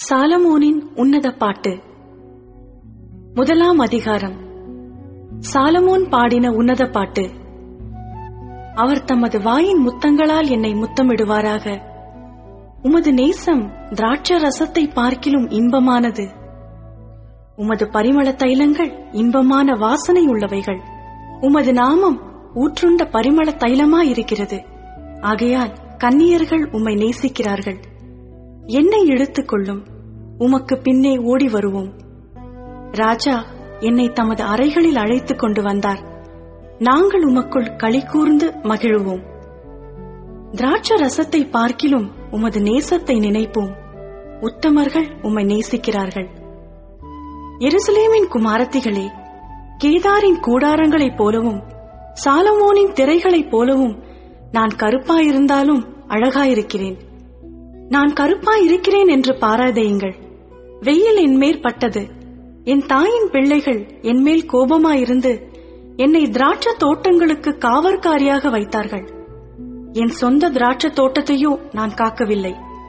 சாலமோனின் உன்னத பாட்டு முதலாம் அதிகாரம் சாலமோன் பாடின உன்னத பாட்டு அவர் தமது வாயின் முத்தங்களால் என்னை முத்தமிடுவாராக உமது நேசம் திராட்ச ரசத்தை பார்க்கிலும் இன்பமானது உமது பரிமள தைலங்கள் இன்பமான வாசனை உள்ளவைகள் உமது நாமம் ஊற்றுண்ட பரிமள தைலமாயிருக்கிறது ஆகையால் கன்னியர்கள் உம்மை நேசிக்கிறார்கள் என்னை இழுத்துக் கொள்ளும் உமக்கு பின்னே ஓடி வருவோம் ராஜா என்னை தமது அறைகளில் அழைத்துக் கொண்டு வந்தார் நாங்கள் உமக்குள் களி கூர்ந்து மகிழுவோம் திராட்ச ரசத்தை பார்க்கிலும் உமது நேசத்தை நினைப்போம் உத்தமர்கள் உம்மை நேசிக்கிறார்கள் எருசலேமின் குமாரத்திகளே கேதாரின் கூடாரங்களைப் போலவும் சாலமோனின் திரைகளைப் போலவும் நான் கருப்பாயிருந்தாலும் அழகாயிருக்கிறேன் நான் காயிருக்கிறேன் என்று பாராதையுங்கள் வெயில் என்மேல் பட்டது என் தாயின் பிள்ளைகள் என்மேல் கோபமாயிருந்து என்னை திராட்ச தோட்டங்களுக்கு காவற்காரியாக வைத்தார்கள் என் சொந்த திராட்ச தோட்டத்தையோ நான் காக்கவில்லை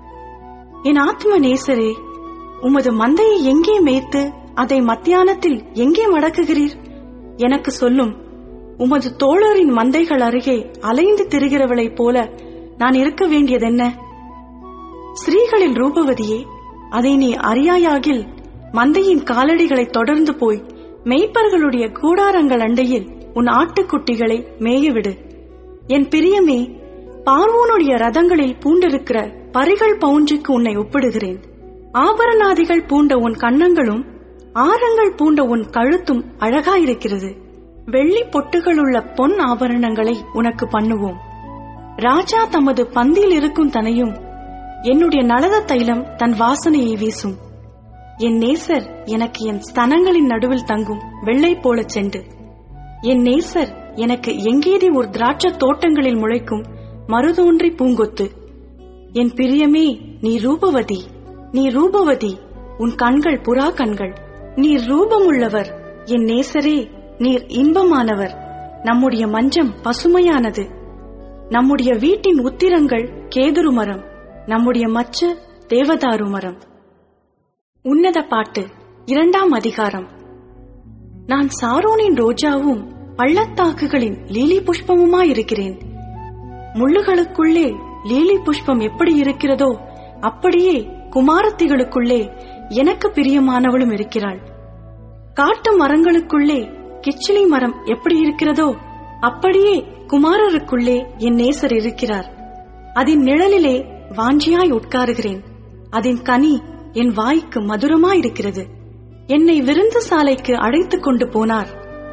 என் ஆத்ம நேசரே உமது மந்தையை எங்கே மேய்த்து அதை மத்தியானத்தில் எங்கே மடக்குகிறீர் எனக்கு சொல்லும் உமது தோழரின் மந்தைகள் அருகே அலைந்து திரிகிறவளைப் போல நான் இருக்க வேண்டியதென்ன ஸ்ரீகளில் ரூபவதியே அதை நீ அறியாயாகில் மந்தையின் காலடிகளை தொடர்ந்து போய் மெய்ப்பர்களுடைய கூடாரங்கள் அண்டையில் உன் ஆட்டுக்குட்டிகளை மேயவிடு என் பிரியமே பார்வோனுடைய ரதங்களில் பூண்டிருக்கிற பரிகள் பவுஞ்சுக்கு உன்னை ஒப்பிடுகிறேன் ஆபரணாதிகள் பூண்ட உன் கன்னங்களும் ஆரங்கள் பூண்ட உன் கழுத்தும் அழகாயிருக்கிறது வெள்ளி பொட்டுகளுள்ள பொன் ஆபரணங்களை உனக்கு பண்ணுவோம் ராஜா தமது பந்தியில் இருக்கும் தனையும் என்னுடைய நலத தைலம் தன் வாசனையை வீசும் என் நேசர் எனக்கு என் ஸ்தனங்களின் நடுவில் தங்கும் வெள்ளை போலச் சென்று என் நேசர் எனக்கு எங்கேதி ஒரு திராட்ச தோட்டங்களில் முளைக்கும் மருதோன்றி பூங்கொத்து என் பிரியமே நீ ரூபவதி நீ ரூபவதி உன் கண்கள் புறா கண்கள் நீர் ரூபமுள்ளவர் என் நேசரே நீர் இன்பமானவர் நம்முடைய மஞ்சம் பசுமையானது நம்முடைய வீட்டின் உத்திரங்கள் கேதுரு மரம் நம்முடைய மச்ச தேவதாரு மரம் உன்னத பாட்டு இரண்டாம் அதிகாரம் நான் சாரோனின் ரோஜாவும் பள்ளத்தாக்குகளின் லீலி புஷ்பமுமாயிருக்கிறேன் முள்ளுகளுக்குள்ளே லீலி புஷ்பம் எப்படி இருக்கிறதோ அப்படியே குமாரத்திகளுக்குள்ளே எனக்கு பிரியமானவளும் இருக்கிறாள் காட்டு மரங்களுக்குள்ளே கிச்சிலி மரம் எப்படி இருக்கிறதோ அப்படியே குமாரருக்குள்ளே என் நேசர் இருக்கிறார் அதன் நிழலிலே வாஞ்சியாய் உட்காருகிறேன் அதன் கனி என் வாய்க்கு மதுரமாயிருக்கிறது என்னை விருந்து சாலைக்கு அழைத்துக் கொண்டு போனார்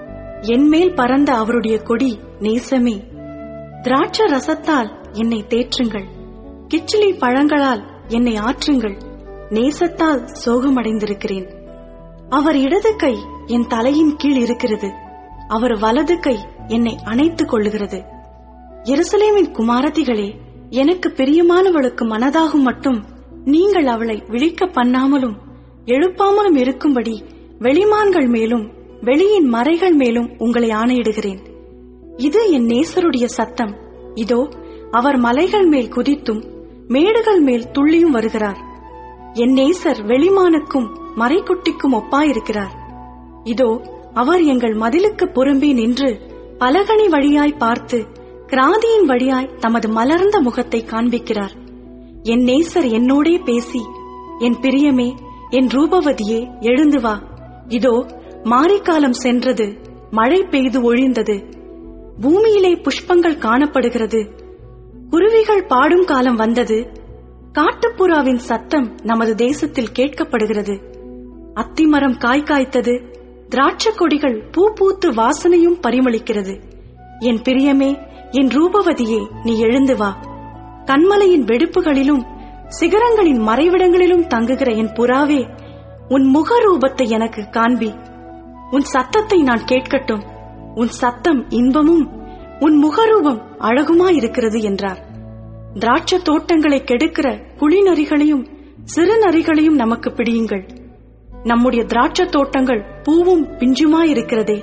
என்மேல் பறந்த அவருடைய கொடி நேசமே திராட்ச ரசத்தால் என்னை தேற்றுங்கள் கிச்சிலி பழங்களால் என்னை ஆற்றுங்கள் நேசத்தால் சோகமடைந்திருக்கிறேன் அவர் இடது கை என் தலையின் கீழ் இருக்கிறது அவர் வலது கை என்னை அணைத்துக் கொள்ளுகிறது எருசலேமின் குமாரதிகளே எனக்கு பிரியமானவளுக்கு மனதாகும் மட்டும் நீங்கள் அவளை விழிக்க பண்ணாமலும் எழுப்பாமலும் இருக்கும்படி வெளிமான்கள் மேலும் வெளியின் மறைகள் மேலும் உங்களை ஆணையிடுகிறேன் இது என் நேசருடைய சத்தம் இதோ அவர் மலைகள் மேல் குதித்தும் மேடுகள் மேல் துள்ளியும் வருகிறார் என் நேசர் வெளிமானுக்கும் மறைக்குட்டிக்கும் ஒப்பாயிருக்கிறார் இதோ அவர் எங்கள் மதிலுக்கு புறம்பே நின்று பலகனி வழியாய் பார்த்து கிராதியின் வழியாய் தமது மலர்ந்த முகத்தை காண்பிக்கிறார் என் நேசர் என்னோடே பேசி என் பிரியமே என் ரூபவதியே எழுந்து வா இதோ மாரிக்காலம் சென்றது மழை பெய்து ஒழிந்தது பூமியிலே புஷ்பங்கள் காணப்படுகிறது குருவிகள் பாடும் காலம் வந்தது காட்டுப்புறாவின் சத்தம் நமது தேசத்தில் கேட்கப்படுகிறது அத்திமரம் காய் காய்த்தது திராட்ச கொடிகள் பூ பூத்து வாசனையும் பரிமளிக்கிறது என் பிரியமே என் ரூபவதியே நீ எழுந்து வா கண்மலையின் வெடிப்புகளிலும் சிகரங்களின் மறைவிடங்களிலும் தங்குகிற என் புறாவே உன் முக ரூபத்தை எனக்கு காண்பி உன் சத்தத்தை நான் கேட்கட்டும் உன் சத்தம் இன்பமும் உன் முகரூபம் அழகுமாயிருக்கிறது என்றார் திராட்ச தோட்டங்களை கெடுக்கிற குழிநரிகளையும் சிறு நரிகளையும் நமக்கு பிடியுங்கள் நம்முடைய திராட்ச தோட்டங்கள் பூவும் பிஞ்சுமாயிருக்கிறதே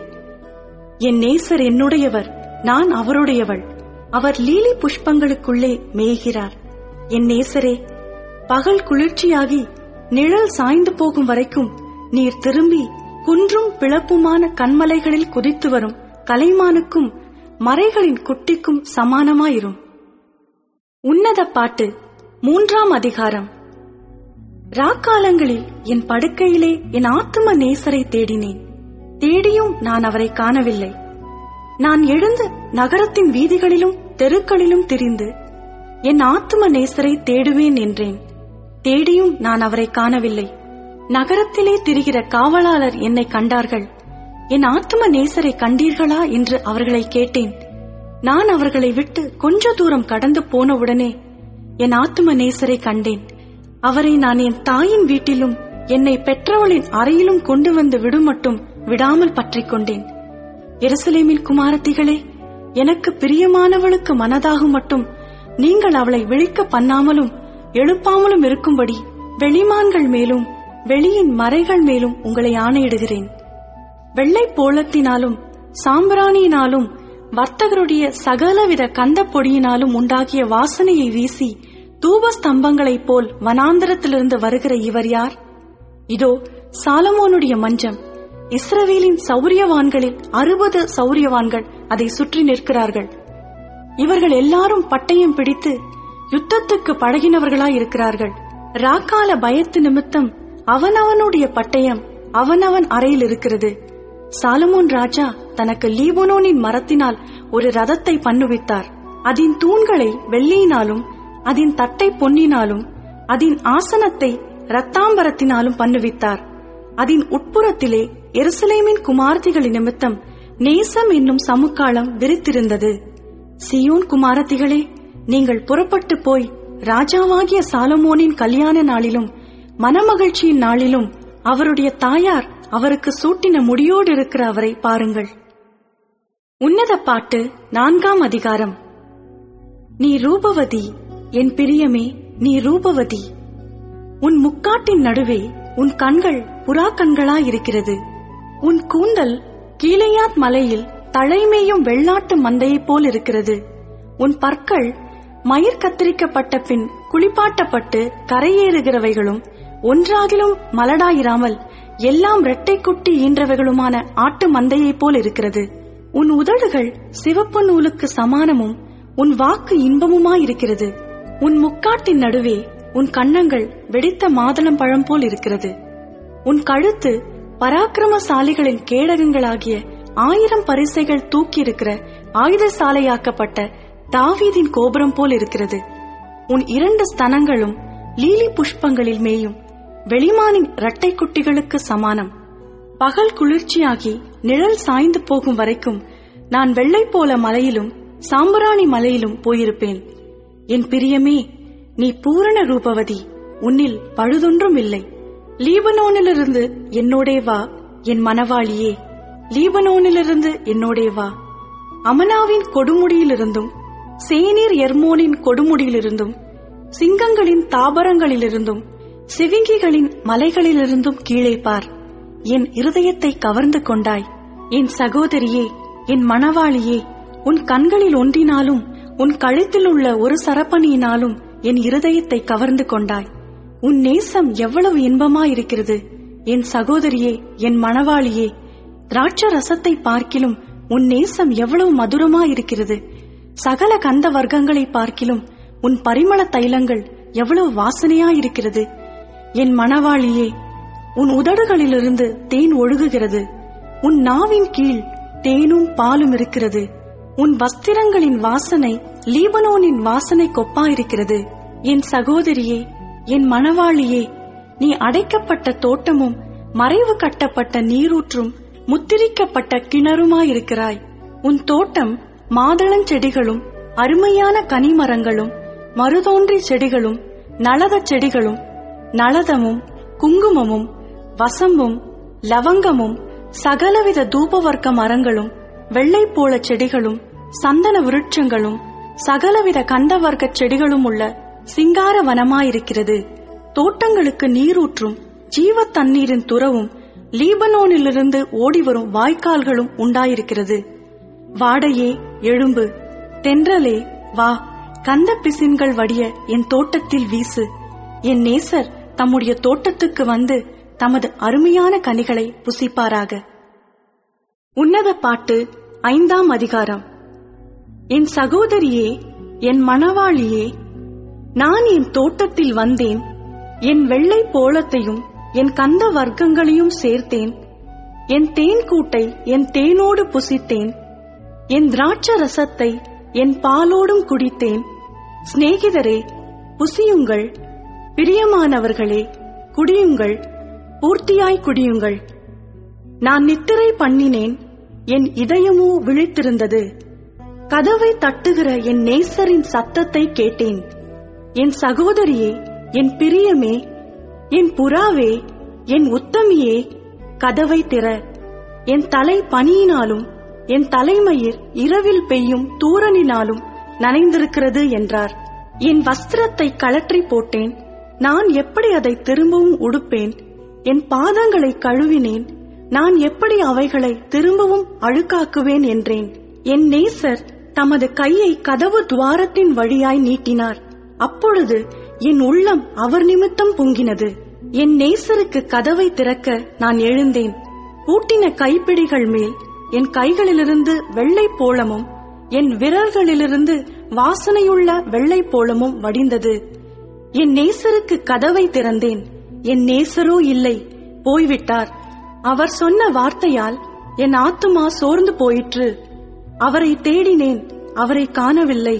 என் நேசர் என்னுடையவர் நான் அவருடையவள் அவர் லீலி புஷ்பங்களுக்குள்ளே மேய்கிறார் என் நேசரே பகல் குளிர்ச்சியாகி நிழல் சாய்ந்து போகும் வரைக்கும் நீர் திரும்பி குன்றும் பிளப்புமான கண்மலைகளில் குதித்து வரும் கலைமானுக்கும் மறைகளின் குட்டிக்கும் சமானமாயிரும் உன்னத பாட்டு மூன்றாம் அதிகாரம் ராக்காலங்களில் என் படுக்கையிலே என் ஆத்தும நேசரை தேடினேன் தேடியும் நான் அவரை காணவில்லை நான் எழுந்து நகரத்தின் வீதிகளிலும் தெருக்களிலும் திரிந்து என் ஆத்தும நேசரை தேடுவேன் என்றேன் தேடியும் நான் அவரை காணவில்லை நகரத்திலே திரிகிற காவலாளர் என்னை கண்டார்கள் என் ஆத்தும நேசரை கண்டீர்களா என்று அவர்களை கேட்டேன் நான் அவர்களை விட்டு கொஞ்ச தூரம் கடந்து போனவுடனே என் ஆத்தும நேசரை கண்டேன் அவரை நான் என் தாயின் வீட்டிலும் என்னை பெற்றவளின் அறையிலும் கொண்டு வந்து விடுமட்டும் விடாமல் பற்றிக் கொண்டேன் எருசலேமின் குமாரத்திகளே எனக்கு பிரியமானவளுக்கு மனதாகும் மட்டும் நீங்கள் அவளை விழிக்க பண்ணாமலும் எழுப்பாமலும் இருக்கும்படி வெளிமான்கள் மேலும் வெளியின் மறைகள் மேலும் உங்களை ஆணையிடுகிறேன் வெள்ளை போலத்தினாலும் சாம்பிராணியினாலும் வர்த்தகருடைய சகலவித கந்த பொடியினாலும் உண்டாகிய வாசனையை வீசி தூப ஸ்தம்பங்களைப் போல் வனாந்தரத்திலிருந்து வருகிற இவர் யார் இதோ சாலமோனுடைய மஞ்சம் இஸ்ரவேலின் சௌரியவான்களில் அறுபது சௌரியவான்கள் அதை சுற்றி நிற்கிறார்கள் இவர்கள் எல்லாரும் பட்டயம் பிடித்து யுத்தத்துக்கு பழகினவர்களாய் இருக்கிறார்கள் ராக்கால பயத்து நிமித்தம் அவனவனுடைய பட்டயம் அவனவன் அறையில் இருக்கிறது சாலமோன் ராஜா தனக்கு லீபனோனின் மரத்தினால் ஒரு ரதத்தை பண்ணுவித்தார் அதன் தூண்களை வெள்ளியினாலும் அதன் தட்டை பொன்னினாலும் அதன் ஆசனத்தை ரத்தாம்பரத்தினாலும் பண்ணுவித்தார் அதன் உட்புறத்திலே எருசலேமின் குமார்த்திகளின் நிமித்தம் நேசம் என்னும் சமுக்காலம் விரித்திருந்தது சியோன் குமாரத்திகளே நீங்கள் புறப்பட்டு போய் ராஜாவாகிய சாலமோனின் கல்யாண நாளிலும் மனமகிழ்ச்சியின் நாளிலும் அவருடைய தாயார் அவருக்கு சூட்டின முடியோடு இருக்கிற அவரை பாருங்கள் உன்னத பாட்டு நான்காம் அதிகாரம் நீ ரூபவதி என் பிரியமே நீ ரூபவதி உன் முக்காட்டின் நடுவே உன் கண்கள் புறா கண்களாயிருக்கிறது உன் கூந்தல் கீழையாத் மலையில் தலைமேயும் வெள்ளாட்டு மந்தையைப் போல் இருக்கிறது உன் பற்கள் மயிர் கத்திரிக்கப்பட்ட பின் குளிப்பாட்டப்பட்டு கரையேறுகிறவைகளும் ஒன்றாகிலும் மலடாயிராமல் எல்லாம் இரட்டை குட்டி ஈன்றவைகளுமான ஆட்டு மந்தையைப் போல் இருக்கிறது உன் உதடுகள் சிவப்பு நூலுக்கு சமானமும் உன் வாக்கு இன்பமுமாயிருக்கிறது உன் முக்காட்டின் நடுவே உன் கன்னங்கள் வெடித்த மாதுளம் பழம் போல் இருக்கிறது உன் கழுத்து பராக்கிரமசாலிகளின் கேடகங்களாகிய ஆயிரம் பரிசைகள் தூக்கியிருக்கிற ஆயுதசாலையாக்கப்பட்ட தாவீதின் கோபுரம் போல் இருக்கிறது உன் இரண்டு ஸ்தனங்களும் லீலி புஷ்பங்களில் மேயும் வெளிமானின் இரட்டை குட்டிகளுக்கு சமானம் பகல் குளிர்ச்சியாகி நிழல் சாய்ந்து போகும் வரைக்கும் நான் வெள்ளை போல மலையிலும் சாம்பராணி மலையிலும் போயிருப்பேன் என் பிரியமே நீ பூரண ரூபவதி உன்னில் பழுதொன்றும் இல்லை லீபனோனிலிருந்து என்னோடே வா என் மனவாளியே லீபனோனிலிருந்து என்னோடே வா அமனாவின் கொடுமுடியிலிருந்தும் சேனீர் எர்மோனின் கொடுமுடியிலிருந்தும் சிங்கங்களின் தாபரங்களிலிருந்தும் சிவிங்கிகளின் மலைகளிலிருந்தும் கீழே பார் என் இருதயத்தை கவர்ந்து கொண்டாய் என் சகோதரியே என் மணவாளியே உன் கண்களில் ஒன்றினாலும் உன் கழுத்தில் உள்ள ஒரு சரப்பணியினாலும் என் இருதயத்தை கவர்ந்து கொண்டாய் உன் நேசம் எவ்வளவு இன்பமாயிருக்கிறது என் சகோதரியே என் மணவாளியே திராட்ச ரசத்தை பார்க்கிலும் உன் நேசம் எவ்வளவு மதுரமாயிருக்கிறது சகல கந்த வர்க்கங்களை பார்க்கிலும் உன் பரிமள தைலங்கள் எவ்வளவு வாசனையாயிருக்கிறது என் மணவாளியே உன் உதடுகளிலிருந்து தேன் ஒழுகுகிறது உன் நாவின் கீழ் தேனும் பாலும் இருக்கிறது உன் வஸ்திரங்களின் வாசனை லீபனோனின் வாசனை கொப்பாயிருக்கிறது என் சகோதரியே என் மணவாளியே நீ அடைக்கப்பட்ட தோட்டமும் மறைவு கட்டப்பட்ட நீரூற்றும் முத்திரிக்கப்பட்ட கிணறுமாயிருக்கிறாய் உன் தோட்டம் மாதளஞ்செடிகளும் அருமையான கனிமரங்களும் மருதோன்றி செடிகளும் நளதச் செடிகளும் நளதமும் குங்குமமும் வசம்பும் லவங்கமும் சகலவித தூபவர்க்க மரங்களும் வெள்ளைப்போள செடிகளும் சந்தன விருட்சங்களும் சகலவித கந்தவர்க்க செடிகளும் உள்ள சிங்கார வனமாயிருக்கிறது தோட்டங்களுக்கு நீரூற்றும் ஜீவ தண்ணீரின் துறவும் லீபனோனிலிருந்து ஓடிவரும் வாய்க்கால்களும் உண்டாயிருக்கிறது வாடையே எழும்பு தென்றலே வா கந்த பிசின்கள் வடிய என் தோட்டத்தில் வீசு என் நேசர் தம்முடைய தோட்டத்துக்கு வந்து தமது அருமையான கனிகளை புசிப்பாராக உன்னத பாட்டு ஐந்தாம் அதிகாரம் என் சகோதரியே என் மணவாளியே நான் என் தோட்டத்தில் வந்தேன் என் வெள்ளை போளத்தையும் என் கந்த வர்க்கங்களையும் சேர்த்தேன் என் தேன் கூட்டை என் தேனோடு புசித்தேன் என் திராட்ச ரசத்தை என் பாலோடும் குடித்தேன் சிநேகிதரே புசியுங்கள் பிரியமானவர்களே குடியுங்கள் பூர்த்தியாய் குடியுங்கள் நான் நித்திரை பண்ணினேன் என் இதயமோ விழித்திருந்தது கதவை தட்டுகிற என் நேசரின் சத்தத்தை கேட்டேன் என் சகோதரியே என் பிரியமே என் புறாவே என் உத்தமியே கதவை திற என் தலை பனியினாலும் என் தலைமயிர் இரவில் பெய்யும் தூரனினாலும் நனைந்திருக்கிறது என்றார் என் வஸ்திரத்தை கழற்றி போட்டேன் நான் எப்படி அதை திரும்பவும் உடுப்பேன் என் பாதங்களை கழுவினேன் நான் எப்படி அவைகளை திரும்பவும் அழுக்காக்குவேன் என்றேன் என் நேசர் தமது கையை கதவு துவாரத்தின் வழியாய் நீட்டினார் அப்பொழுது என் உள்ளம் அவர் நிமித்தம் பொங்கினது என் நேசருக்கு கதவை திறக்க நான் எழுந்தேன் பூட்டின கைப்பிடிகள் மேல் என் கைகளிலிருந்து வெள்ளை போளமும் என் விரல்களிலிருந்து வாசனையுள்ள வெள்ளை போளமும் வடிந்தது என் நேசருக்கு கதவை திறந்தேன் என் நேசரோ இல்லை போய்விட்டார் அவர் சொன்ன வார்த்தையால் என் ஆத்துமா சோர்ந்து போயிற்று அவரை தேடினேன் அவரை காணவில்லை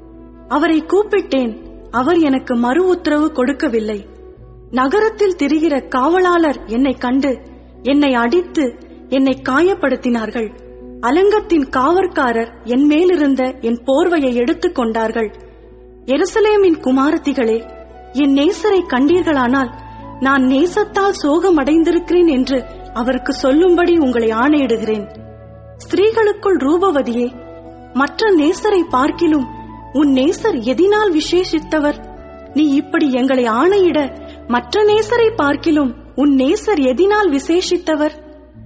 அவரை கூப்பிட்டேன் அவர் எனக்கு மறு உத்தரவு கொடுக்கவில்லை நகரத்தில் திரிகிற காவலாளர் என்னை கண்டு என்னை அடித்து என்னை காயப்படுத்தினார்கள் அலங்கத்தின் காவற்காரர் என் மேலிருந்த என் போர்வையை எடுத்துக் கொண்டார்கள் எருசலேமின் குமாரத்திகளே என் நேசரை கண்டீர்களானால் நான் நேசத்தால் சோகமடைந்திருக்கிறேன் என்று அவருக்கு சொல்லும்படி உங்களை ஆணையிடுகிறேன் ஸ்திரீகளுக்குள் ரூபவதியே மற்ற நேசரை பார்க்கிலும் உன் நேசர் எதினால் விசேஷித்தவர் நீ இப்படி எங்களை ஆணையிட மற்ற நேசரை பார்க்கிலும் உன் நேசர் எதினால் விசேஷித்தவர்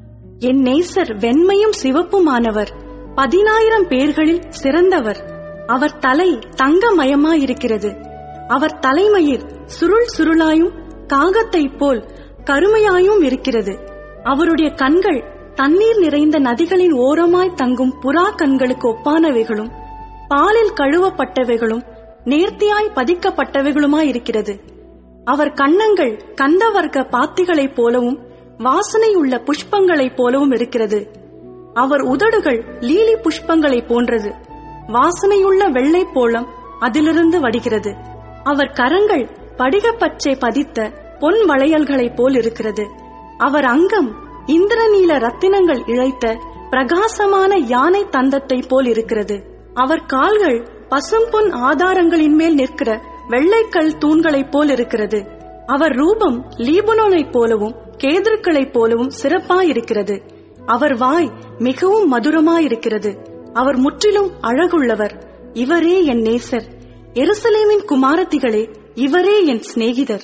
என் நேசர் வெண்மையும் சிவப்புமானவர் பதினாயிரம் பேர்களில் சிறந்தவர் அவர் தலை தங்கமயமாயிருக்கிறது அவர் தலைமயிர் சுருள் சுருளாயும் காகத்தைப் போல் கருமையாயும் இருக்கிறது அவருடைய கண்கள் தண்ணீர் நிறைந்த நதிகளின் ஓரமாய் தங்கும் புறா கண்களுக்கு ஒப்பானவைகளும் பாலில் கழுவப்பட்டவைகளும் நேர்த்தியாய் பதிக்கப்பட்டவைகளுமாயிருக்கிறது அவர் கன்னங்கள் கந்தவர்க்க பாத்திகளைப் போலவும் வாசனை உள்ள புஷ்பங்களைப் போலவும் இருக்கிறது அவர் உதடுகள் லீலி புஷ்பங்களைப் போன்றது வாசனையுள்ள வெள்ளை போலம் அதிலிருந்து வடிகிறது அவர் கரங்கள் படிகப்பச்சை பதித்த பொன் வளையல்களைப் போல் இருக்கிறது அவர் அங்கம் இந்திரநீல ரத்தினங்கள் இழைத்த பிரகாசமான யானை தந்தத்தை போல் இருக்கிறது அவர் கால்கள் பசும்பொன் ஆதாரங்களின் மேல் நிற்கிற வெள்ளைக்கல் தூண்களைப் போல் இருக்கிறது அவர் ரூபம் லீபனோனைப் போலவும் கேதர்களைப் போலவும் சிறப்பாயிருக்கிறது அவர் வாய் மிகவும் மதுரமாயிருக்கிறது அவர் முற்றிலும் அழகுள்ளவர் இவரே என் நேசர் எருசலேமின் குமாரத்திகளே இவரே என் சிநேகிதர்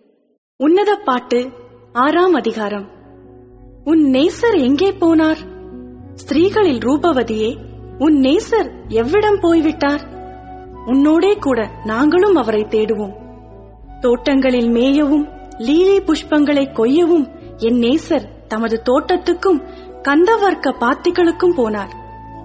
உன்னத பாட்டு ஆறாம் அதிகாரம் உன் நேசர் எங்கே போனார் ஸ்திரீகளில் ரூபவதியே உன் நேசர் எவ்விடம் போய்விட்டார் உன்னோடே கூட நாங்களும் அவரை தேடுவோம் தோட்டங்களில் மேயவும் லீலை புஷ்பங்களை கொய்யவும் என் நேசர் தமது தோட்டத்துக்கும் கந்தவர்க்க பாத்திகளுக்கும் போனார்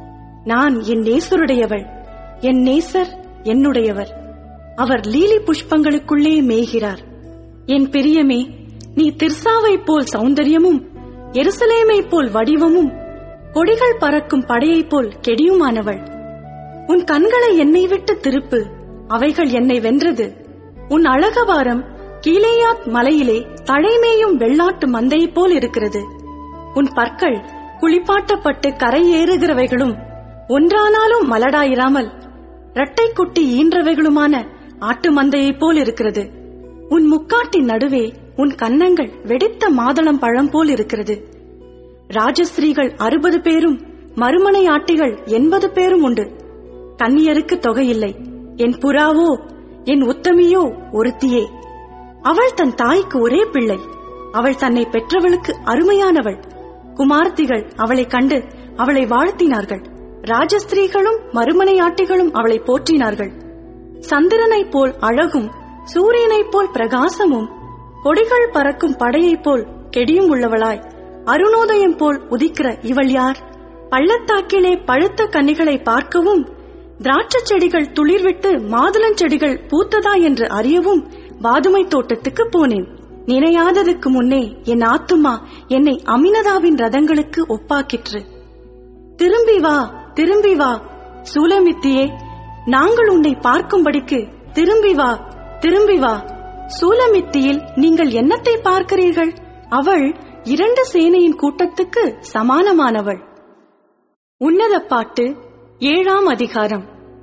நான் என் நேசருடையவள் என் நேசர் என்னுடையவர் அவர் லீலி புஷ்பங்களுக்குள்ளே மேய்கிறார் என் பிரியமே நீ திர்சாவைப் போல் சௌந்தரியமும் எருசலேமைப் போல் வடிவமும் கொடிகள் பறக்கும் படையைப் போல் கெடியுமானவள் உன் கண்களை என்னை விட்டு திருப்பு அவைகள் என்னை வென்றது உன் அழகவாரம் கீழேயாத் மலையிலே தழைமேயும் வெள்ளாட்டு மந்தையைப் போல் இருக்கிறது உன் பற்கள் குளிப்பாட்டப்பட்டு கரையேறுகிறவைகளும் ஒன்றானாலும் மலடாயிராமல் இரட்டை குட்டி ஈன்றவைகளுமான ஆட்டு மந்தையைப் போல் இருக்கிறது உன் முக்காட்டின் நடுவே உன் கன்னங்கள் வெடித்த மாதளம் பழம் போல் இருக்கிறது ராஜஸ்ரீகள் அறுபது பேரும் மறுமனை ஆட்டிகள் எண்பது பேரும் உண்டு கன்னியருக்கு தொகையில்லை என் புறாவோ என் உத்தமியோ ஒருத்தியே அவள் தன் தாய்க்கு ஒரே பிள்ளை அவள் தன்னை பெற்றவளுக்கு அருமையானவள் குமார்த்திகள் அவளை கண்டு அவளை வாழ்த்தினார்கள் ராஜஸ்திரீகளும் மறுமனையாட்டிகளும் அவளை போற்றினார்கள் சந்திரனைப் போல் அழகும் சூரியனைப் போல் பிரகாசமும் கொடிகள் பறக்கும் படையைப் போல் கெடியும் உள்ளவளாய் அருணோதயம் போல் உதிக்கிற இவள் யார் பள்ளத்தாக்கிலே பழுத்த கன்னிகளை பார்க்கவும் திராட்சைச் செடிகள் துளிர்விட்டு மாதுளஞ்செடிகள் பூத்ததா என்று அறியவும் வாதுமை தோட்டத்துக்கு போனேன் நினையாததுக்கு முன்னே என் ஆத்துமா என்னை அமினதாவின் ரதங்களுக்கு ஒப்பாக்கிற்று திரும்பி வா திரும்பி வா சூலமித்தியே நாங்கள் உன்னை பார்க்கும்படிக்கு திரும்பி வா திரும்பி வா சூலமித்தியில் நீங்கள் என்னத்தை பார்க்கிறீர்கள் அவள் இரண்டு சேனையின் கூட்டத்துக்கு சமானமானவள் உன்னத பாட்டு ஏழாம் அதிகாரம்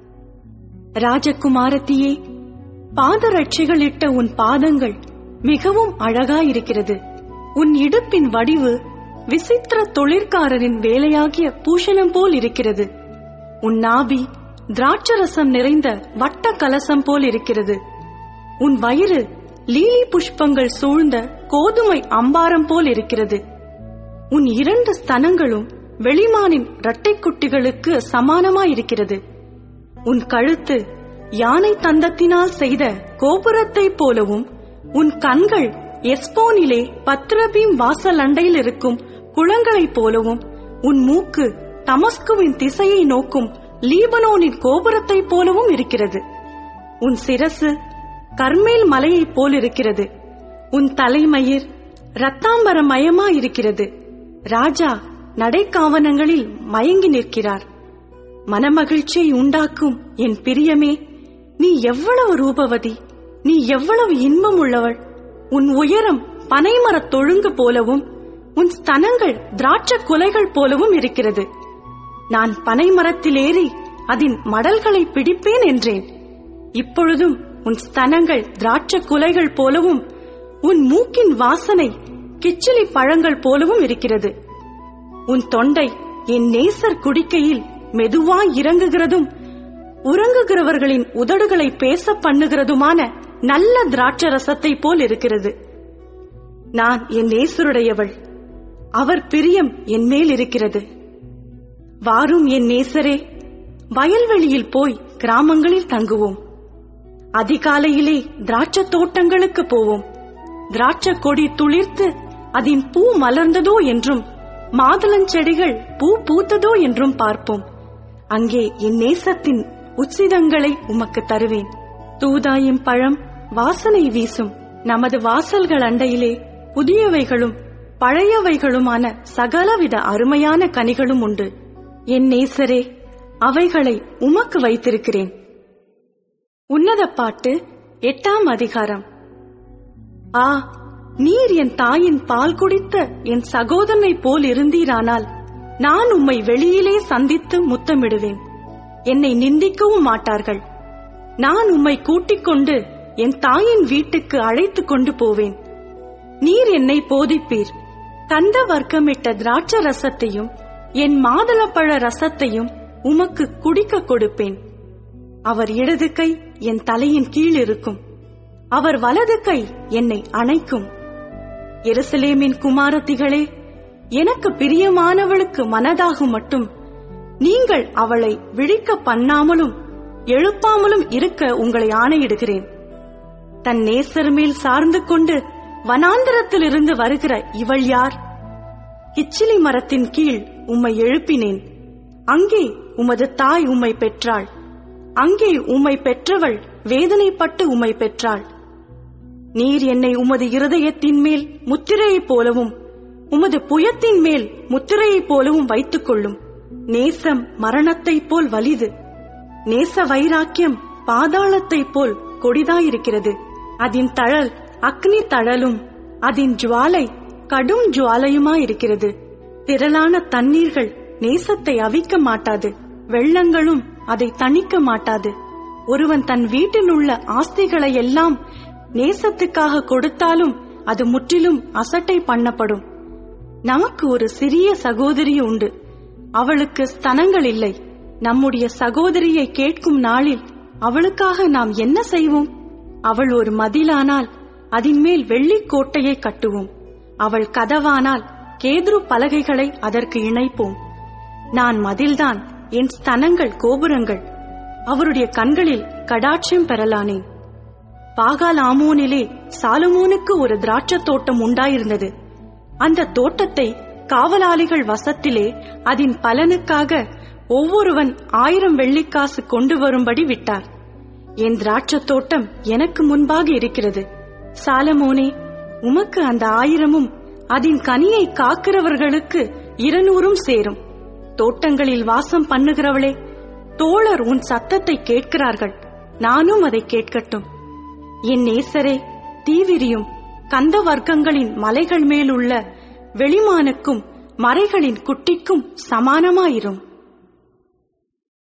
ராஜகுமாரத்தியே பாதரட்சிகளிட்ட உன் பாதங்கள் மிகவும் அழகாயிருக்கிறது உன் இடுப்பின் வடிவு விசித்திர தொழிற்காரரின் வேலையாகிய பூஷணம் போல் இருக்கிறது உன் நாபி திராட்சரசம் நிறைந்த வட்ட கலசம் போல் இருக்கிறது உன் வயிறு லீலி புஷ்பங்கள் சூழ்ந்த கோதுமை அம்பாரம் போல் இருக்கிறது உன் இரண்டு ஸ்தனங்களும் வெளிமானின் இரட்டைக்குட்டிகளுக்கு சமானமாயிருக்கிறது உன் கழுத்து யானை தந்தத்தினால் செய்த கோபுரத்தைப் போலவும் உன் கண்கள் எஸ்போனிலே பத்ரபீம் வாசல் அண்டையில் இருக்கும் குளங்களைப் போலவும் உன் மூக்கு தமஸ்குவின் திசையை நோக்கும் லீபனோனின் கோபுரத்தைப் போலவும் இருக்கிறது உன் சிரசு கர்மேல் மலையைப் போல் இருக்கிறது உன் தலைமயிர் ரத்தாம்பரமயமா இருக்கிறது ராஜா நடைக்காவனங்களில் மயங்கி நிற்கிறார் மனமகிழ்ச்சியை உண்டாக்கும் என் பிரியமே நீ எவ்வளவு ரூபவதி நீ எவ்வளவு இன்பம் உள்ளவள் உன் உயரம் பனைமரத் தொழுங்கு போலவும் உன் ஸ்தனங்கள் திராட்ச குலைகள் போலவும் இருக்கிறது நான் பனைமரத்தில் ஏறி அதன் மடல்களை பிடிப்பேன் என்றேன் இப்பொழுதும் உன் ஸ்தனங்கள் திராட்ச குலைகள் போலவும் உன் மூக்கின் வாசனை கிச்சிலி பழங்கள் போலவும் இருக்கிறது உன் தொண்டை என் நேசர் குடிக்கையில் மெதுவாய் இறங்குகிறதும் உறங்குகிறவர்களின் உதடுகளை பேச பண்ணுகிறதுமான நல்ல திராட்ச ரசத்தை போல் இருக்கிறது நான் என் நேசருடையவள் அவர் பிரியம் என் மேல் இருக்கிறது வாரும் என் நேசரே வயல்வெளியில் போய் கிராமங்களில் தங்குவோம் அதிகாலையிலே திராட்சை தோட்டங்களுக்கு போவோம் திராட்சை கொடி துளிர்த்து அதன் பூ மலர்ந்ததோ என்றும் மாதுளஞ்செடிகள் பூ பூத்ததோ என்றும் பார்ப்போம் அங்கே என் நேசத்தின் உச்சிதங்களை உமக்கு தருவேன் தூதாயும் பழம் வாசனை வீசும் நமது வாசல்கள் அண்டையிலே புதியவைகளும் பழையவைகளுமான சகலவித அருமையான கனிகளும் உண்டு என் நேசரே அவைகளை உமக்கு வைத்திருக்கிறேன் உன்னத பாட்டு எட்டாம் அதிகாரம் ஆ நீர் என் தாயின் பால் குடித்த என் சகோதரனை போல் இருந்தீரானால் நான் உம்மை வெளியிலே சந்தித்து முத்தமிடுவேன் என்னை நிந்திக்கவும் மாட்டார்கள் நான் உம்மை கூட்டிக் கொண்டு என் தாயின் வீட்டுக்கு அழைத்துக் கொண்டு போவேன் நீர் என்னை போதிப்பீர் கந்த வர்க்கமிட்ட திராட்ச ரசத்தையும் என் மாதுளப்பழ ரசத்தையும் உமக்கு குடிக்க கொடுப்பேன் அவர் இடது கை என் தலையின் கீழ் இருக்கும் அவர் வலது கை என்னை அணைக்கும் எருசலேமின் குமாரத்திகளே எனக்கு பிரியமானவளுக்கு மனதாகும் மட்டும் நீங்கள் அவளை விழிக்க பண்ணாமலும் எழுப்பாமலும் இருக்க உங்களை ஆணையிடுகிறேன் தன் நேசர் மேல் சார்ந்து கொண்டு வனாந்தரத்திலிருந்து வருகிற இவள் யார் கிச்சிலி மரத்தின் கீழ் உம்மை எழுப்பினேன் அங்கே உமது தாய் உம்மை பெற்றாள் அங்கே உம்மை பெற்றவள் வேதனைப்பட்டு உம்மை பெற்றாள் நீர் என்னை உமது இருதயத்தின் மேல் முத்திரையைப் போலவும் உமது புயத்தின் மேல் முத்திரையைப் போலவும் வைத்துக் கொள்ளும் நேசம் மரணத்தைப் போல் வலிது நேச வைராக்கியம் பாதாளத்தைப் போல் கொடிதாயிருக்கிறது அதின் தழல் அக்னி தழலும் அதின் ஜுவாலை கடும் ஜுவாலையுமாயிருக்கிறது திரளான தண்ணீர்கள் நேசத்தை அவிக்க மாட்டாது வெள்ளங்களும் அதை தணிக்க மாட்டாது ஒருவன் தன் வீட்டில் உள்ள ஆஸ்திகளை எல்லாம் நேசத்துக்காக கொடுத்தாலும் அது முற்றிலும் அசட்டை பண்ணப்படும் நமக்கு ஒரு சிறிய சகோதரி உண்டு அவளுக்கு ஸ்தனங்கள் இல்லை நம்முடைய சகோதரியை கேட்கும் நாளில் அவளுக்காக நாம் என்ன செய்வோம் அவள் ஒரு மதிலானால் அதின் மேல் வெள்ளிக் கோட்டையை கட்டுவோம் அவள் கதவானால் கேதுரு பலகைகளை அதற்கு இணைப்போம் நான் மதில்தான் என் ஸ்தனங்கள் கோபுரங்கள் அவருடைய கண்களில் கடாட்சியம் பெறலானேன் பாகால் ஆமோனிலே சாலமோனுக்கு ஒரு திராட்சத் தோட்டம் உண்டாயிருந்தது அந்த தோட்டத்தை காவலாளிகள் வசத்திலே அதன் பலனுக்காக ஒவ்வொருவன் ஆயிரம் வெள்ளிக்காசு கொண்டு வரும்படி விட்டார் என் திராட்சத் தோட்டம் எனக்கு முன்பாக இருக்கிறது சாலமோனே உமக்கு அந்த ஆயிரமும் அதன் கனியை காக்கிறவர்களுக்கு இருநூறும் சேரும் தோட்டங்களில் வாசம் பண்ணுகிறவளே தோழர் உன் சத்தத்தை கேட்கிறார்கள் நானும் அதை கேட்கட்டும் என் நேசரே தீவிரியும் கந்த வர்க்கங்களின் மலைகள் மேலுள்ள வெளிமானுக்கும் மறைகளின் குட்டிக்கும் சமானமாயிரும்